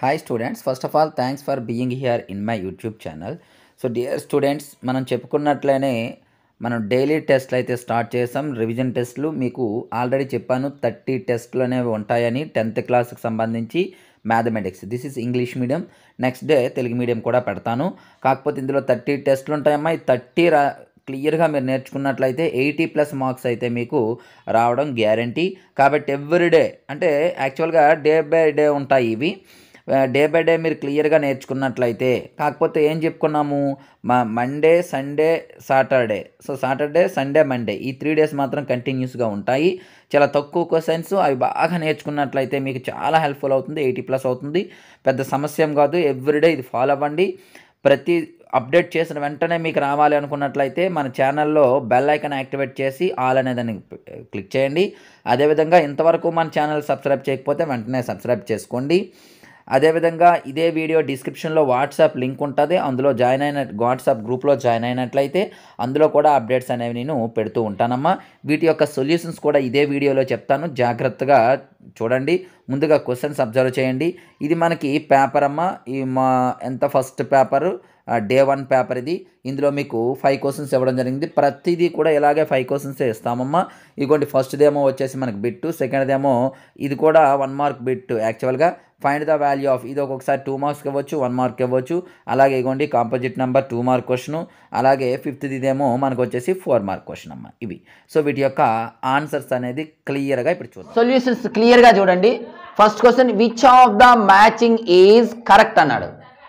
hi students first of all thanks for being here in my YouTube channel so dear students మనం చెప్పుకున్నట్లనే మనం daily టెస్ట్లు అయితే start చేసాం రివిజన్ టెస్ట్లు మీకు ఆల్రెడీ చెప్పాను థర్టీ టెస్ట్లు అనేవి ఉంటాయని టెన్త్ క్లాస్కి సంబంధించి mathematics this is English medium next day Telugu medium కూడా పెడతాను కాకపోతే ఇందులో థర్టీ టెస్ట్లు ఉంటాయమ్మా ఈ థర్టీ రా క్లియర్గా మీరు నేర్చుకున్నట్లయితే ఎయిటీ ప్లస్ మార్క్స్ అయితే మీకు రావడం గ్యారంటీ కాబట్టి ఎవ్రీడే అంటే యాక్చువల్గా డే బై డే ఉంటాయి ఇవి డే బై డే మీరు క్లియర్గా నేర్చుకున్నట్లయితే కాకపోతే ఏం చెప్పుకున్నాము మా Monday Sunday Saturday so Saturday Sunday Monday ఈ త్రీ డేస్ మాత్రం కంటిన్యూస్గా ఉంటాయి చాలా తక్కువ క్వశ్చన్స్ అవి బాగా నేర్చుకున్నట్లయితే మీకు చాలా హెల్ప్ఫుల్ అవుతుంది ఎయిటీ ప్లస్ అవుతుంది పెద్ద సమస్య ఏం కాదు ఎవ్రీడే ఇది ఫాలో అవ్వండి ప్రతి అప్డేట్ చేసిన వెంటనే మీకు రావాలి అనుకున్నట్లయితే మన ఛానల్లో బెల్ ఐకాన్ యాక్టివేట్ చేసి ఆల్ అనే దాన్ని క్లిక్ చేయండి అదేవిధంగా ఇంతవరకు మన ఛానల్ సబ్స్క్రైబ్ చేయకపోతే వెంటనే సబ్స్క్రైబ్ చేసుకోండి అదేవిధంగా ఇదే వీడియో డిస్క్రిప్షన్లో వాట్సాప్ లింక్ ఉంటుంది అందులో జాయిన్ అయిన వాట్సాప్ గ్రూప్లో జాయిన్ అయినట్లయితే అందులో కూడా అప్డేట్స్ అనేవి నేను పెడుతూ ఉంటానమ్మా వీటి యొక్క సొల్యూషన్స్ కూడా ఇదే వీడియోలో చెప్తాను జాగ్రత్తగా చూడండి ముందుగా క్వశ్చన్స్ అబ్జర్వ్ చేయండి ఇది మనకి పేపర్ అమ్మ ఈ మా ఎంత first paper day one paper ఇది ఇందులో మీకు ఫైవ్ క్వశ్చన్స్ ఇవ్వడం జరిగింది ప్రతిదీ కూడా ఇలాగే ఫైవ్ క్వశ్చన్స్ ఇస్తామమ్మా ఇదిగోండి ఫస్ట్దేమో వచ్చేసి మనకి బిట్ సెకండ్దేమో ఇది కూడా వన్ మార్క్ బిట్ యాక్చువల్గా ఫైండ్ ద వాల్యూ ఆఫ్ ఇది ఒక్కొక్కసారి టూ మార్క్స్కి ఇవ్వచ్చు వన్ మార్క్ ఇవ్వచ్చు అలాగే ఇగోండి composite number two mark question అలాగే ఫిఫ్త్ ఇదేమో మనకు వచ్చేసి ఫోర్ మార్క్ క్వశ్చన్ అమ్మ ఇవి సో వీటి యొక్క ఆన్సర్స్ అనేది క్లియర్గా ఇప్పుడు చూద్దాం సొల్యూషన్స్ క్లియర్గా చూడండి first question which of the matching is correct అన్నాడు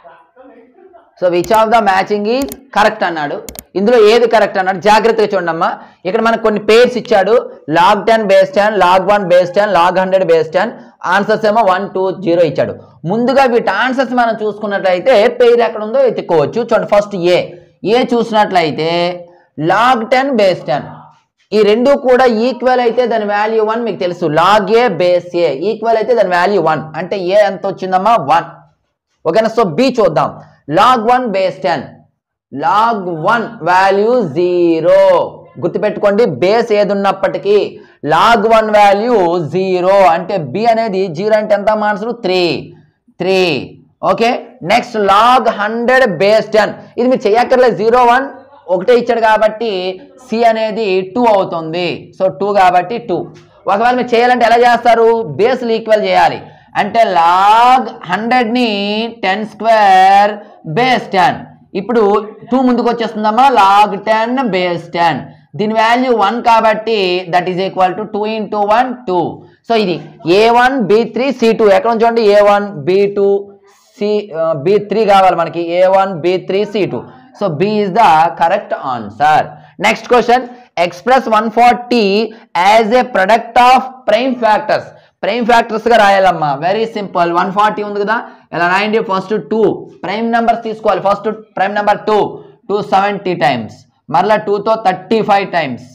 so which of the matching is correct అన్నాడు ఇందులో ఏది కరెక్ట్ అన్నాడు జాగ్రత్తగా చూడండి అమ్మా ఇక్కడ మనకు కొన్ని పేర్స్ ఇచ్చాడు log ten base ten log one base ten log hundred base ten answers ఏమో వన్ టూ జీరో ఇచ్చాడు ముందుగా వీటి ఆన్సర్స్ మనం చూసుకున్నట్లయితే పేరు ఎక్కడ ఉందో ఎత్తుకోవచ్చు చూడండి ఫస్ట్ ఏ ఏ చూసినట్లయితే లాగ్ టెన్ బేస్ టెన్ ఈ రెండు కూడా ఈక్వల్ అయితే దాని వాల్యూ వన్ మీకు తెలుసు log a base a equal అయితే దాని వాల్యూ వన్ అంటే ఏ ఎంత వచ్చిందమ్మా వన్ ఓకేనా సో బి చూద్దాం log one base ten log one value zero గుర్తుపెట్టుకోండి బేస్ ఏది ఉన్నప్పటికీ లాగ్ వన్ వాల్యూ జీరో అంటే బి అనేది జీరో అంటే ఎంత answer three three okay next log hundred base ten ఇది మీరు చేయక్కర్లేదు జీరో వన్ ఒకటే ఇచ్చాడు కాబట్టి సి అనేది టూ అవుతుంది సో టూ కాబట్టి టూ ఒకవేళ మీరు చేయాలంటే ఎలా చేస్తారు బేస్లు ఈక్వల్ చేయాలి అంటే లాగ్ హండ్రెడ్ని టెన్ స్క్వేర్ బేస్ టెన్ ఇప్పుడు టూ ముందుకు వచ్చేస్తుందమ్మా లాగ్ టెన్ బేస్ టెన్ దీని వాల్యూ వన్ కాబట్టి that is equal to two into one two so ఇది a one b three c two ఎక్కడ నుంచి చూడండి a one b two c b three కావాలి మనకి a one b three c two so b is the correct answer next question express one forty as a product of prime factors prime factors గా రాయాలమ్మా very simple one forty ఉంది కదా ఇలా రాయండి first two prime numbers తీసుకోవాలి first prime number two two seventy times మరలా టూతో thirty five times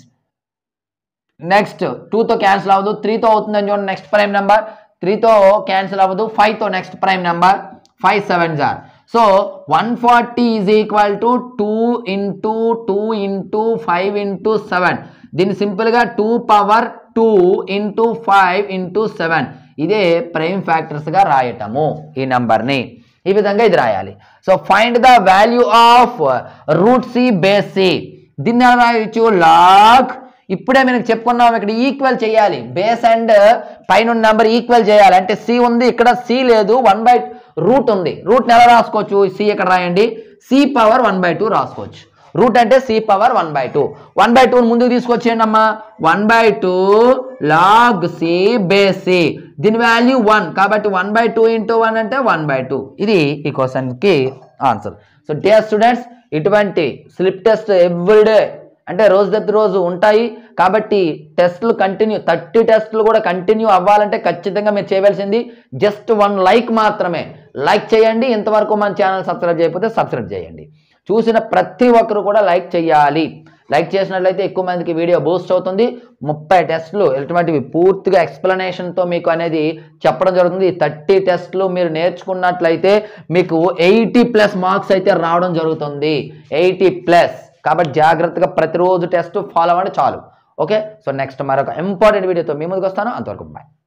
next టూతో క్యాన్సిల్ అవ్వదు త్రీతో అవుతుందని చూడండి నెక్స్ట్ ప్రైమ్ నెంబర్ త్రీతో క్యాన్సిల్ అవ్వదు ఫైవ్తో next prime number five seven జార్ so one forty is equal to two into two into five into seven దీన్ని సింపుల్గా two power two into five into seven ఇదే ప్రైమ్ ఫ్యాక్టర్స్గా రాయటము ఈ నెంబర్ని ఈ విధంగా ఇది రాయాలి so find the value of root c base c దీన్ని ఎలా రాయొచ్చు లాగ్ ఇప్పుడే మనకి చెప్పుకున్నాం ఇక్కడ ఈక్వల్ చేయాలి బేస్ అండ్ పైన నెంబర్ ఈక్వల్ చేయాలి అంటే సి ఉంది ఇక్కడ సి లేదు వన్ బై రూట్ ఉంది రూట్ని ఎలా రాసుకోవచ్చు సి ఇక్కడ రాయండి c power one by two రాసుకోవచ్చు రూట్ అంటే c power one by two one by టూని ముందుకు తీసుకొచ్చేయండి అమ్మా one by two log c base c దీని వాల్యూ వన్ కాబట్టి one by two into one అంటే వన్ బై టూ ఇది ఈ క్వశ్చన్కి ఆన్సర్ సో డియర్ స్టూడెంట్స్ ఇటువంటి స్లిప్ టెస్ట్ ఎవ్రీడే అంటే రోజు దగ్గర రోజు ఉంటాయి కాబట్టి టెస్ట్లు కంటిన్యూ థర్టీ టెస్ట్లు కూడా కంటిన్యూ అవ్వాలంటే ఖచ్చితంగా మీరు చేయవలసింది జస్ట్ వన్ లైక్ మాత్రమే లైక్ చేయండి ఇంతవరకు మన ఛానల్ సబ్స్క్రైబ్ చేయకపోతే సబ్స్క్రైబ్ చేయండి చూసిన ప్రతి ఒక్కరు కూడా లైక్ చేయాలి లైక్ చేసినట్లయితే ఎక్కువ మందికి వీడియో బూస్ట్ అవుతుంది ముప్పై టెస్టులు ఇటువంటివి పూర్తిగా ఎక్స్ప్లెనేషన్తో మీకు అనేది చెప్పడం జరుగుతుంది థర్టీ టెస్టులు మీరు నేర్చుకున్నట్లయితే మీకు ఎయిటీ ప్లస్ మార్క్స్ అయితే రావడం జరుగుతుంది ఎయిటీ ప్లస్ కాబట్టి జాగ్రత్తగా ప్రతిరోజు టెస్ట్ ఫాలో అవ్వండి చాలు ఓకే సో నెక్స్ట్ మరొక ఇంపార్టెంట్ వీడియోతో మీ ముందుకు వస్తాను అంతవరకు బాయ్